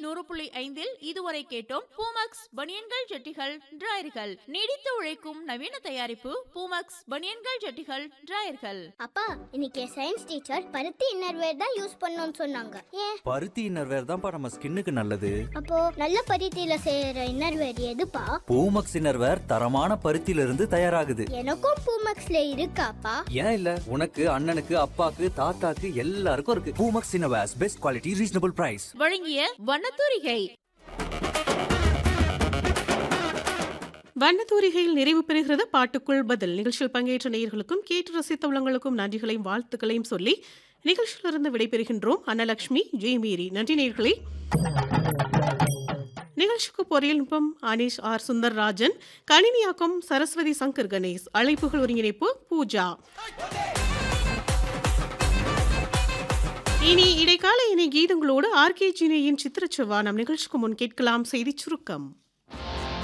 நூறு புள்ளி ஐந்தில் இதுவரை கேட்டோம் பூமக்ஸ் பனியன்கள் ஜட்டிகள் டிராயர்கள் நீடித்து உழைக்கும் நவீன தயாரிப்பு பூமக்ஸ் பனியன்கள் ஜட்டிகள் டிராயர்கள் அப்பா இன்னைக்கு சயின்ஸ் டீச்சர் பருத்தி இன்னர்வேர் தான் யூஸ் பண்ணணும்னு சொன்னாங்க ஏன் பருத்தி இன்னர்வேர் தான்ப்பா நம்ம ஸ்கின்னுக்கு நல்லது அப்போ நல்ல பருத்தியில செய்யற இன்னர்வேர் எதுப்பா பூமக்ஸ் இன்னர்வேர் தரமான பருத்தியில இருந்து தயாராகுது எனக்கும் பூமக்ஸ்ல இருக்காப்பா ஏன் இல்ல உனக்கு அண்ணனுக்கு அப்பாக்கு தாத்தாக்கு எல்லாருக்கும் இருக்கு Poomex innerwears best quality reasonable price வழங்கிய வண்ணத்தூரிகை வண்ணத்தூரிகையில் நிறைவு பெறுகிறது பாட்டுக்குள் பதில் நிகழ்ச்சியில் பங்கேற்ற நேயர்களுக்கும் கேட்டு ரசித்த உள்ளங்களுக்கும் நன்றிகளையும் வாழ்த்துக்களையும் சொல்லி நிகழ்ச்சியிலிருந்து விடைபெறுகின்றோம் அன்னலட்சுமி ஜெயமீரி நன்றி நேயர்களே நிகழ்ச்சிக்கு பொறியியல்நுட்பம் அனீஷ் ஆர் சுந்தர்ராஜன் கணினியாக்கம் சரஸ்வதி சங்கர் கணேஷ் அழைப்புகள் ஒருங்கிணைப்பு பூஜா இனி இடைக்கால இணை கீதங்களோடு ஆர்கே ஜினேயின் சித்திரச்சுவா நம் நிகழ்ச்சிக்கு முன் கேட்கலாம் செய்திச் சுருக்கம்